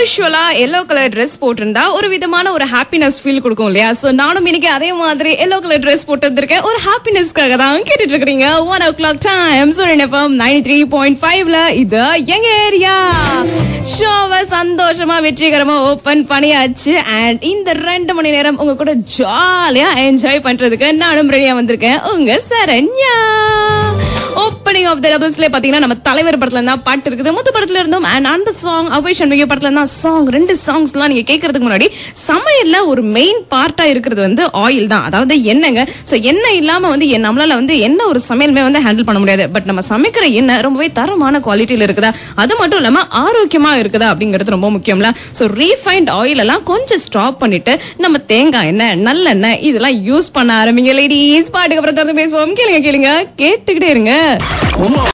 யூஸ்வலா yellow colour dress போட்டிருந்தா ஒரு விதமான ஒரு ஹாப்பினஸ் ஃபீல் கொடுக்கும் இல்லையா சோ நானும் இன்னைக்கு அதே மாதிரி எல்லோ கலர் ட்ரெஸ் போட்டு வந்திருக்கேன் ஒரு ஹாப்பினஸ்க்காக தான் கேட்டுட்டு இருக்கீங்க one o'clock time Suriyan FM ninety three point ஃபைவ்ல இது எங்க ஏரியா ஷோவை சந்தோஷமா வெற்றிகரமா ஓபன் பண்ணியாச்சு அண்ட் இந்த ரெண்டு மணி நேரம் உங்க கூட ஜாலியா என்ஜாய் பண்றதுக்கு நானும் ரெடியா வந்திருக்கேன் உங்க சரண்யா ஓப்பனிங் ஆஃப் த லெவல்ஸ்ல பாத்தீங்கன்னா நம்ம தலைவர் படத்துல இருந்தா பாட்டு இருக்குது முத்து படத்துல இருந்தோம் அண்ட் அந்த சாங் அவை சண்முகி படத்துல இருந்தா சாங் ரெண்டு சாங்ஸ் எல்லாம் நீங்க கேட்கறதுக்கு முன்னாடி சமையல்ல ஒரு மெயின் பார்ட்டா இருக்கிறது வந்து ஆயில் தான் அதாவது எண்ணெய்ங்க சோ எண்ணெய் இல்லாம வந்து எ- நம்மளால வந்து என்ன ஒரு சமையலுமே வந்து ஹேண்டில் பண்ண முடியாது பட் நம்ம சமைக்கிற எண்ணெய் ரொம்பவே தரமான குவாலிட்டியில இருக்குதா அது மட்டும் இல்லாம ஆரோக்கியமா இருக்குதா அப்படிங்கிறது ரொம்ப முக்கியம்ல சோ ரீஃபைண்ட் ஆயில் எல்லாம் கொஞ்சம் ஸ்டாப் பண்ணிட்டு நம்ம தேங்காய் எண்ணெய் நல்லெண்ணெய் இதெல்லாம் யூஸ் பண்ண ஆரம்பிங்க லேடிஸ் பாட்டுக்கு அப்புறம் தொடர்ந்து பேசுவோம் கேளுங்க கேளுங்க கேட்டுக்கிட்டே இருங்க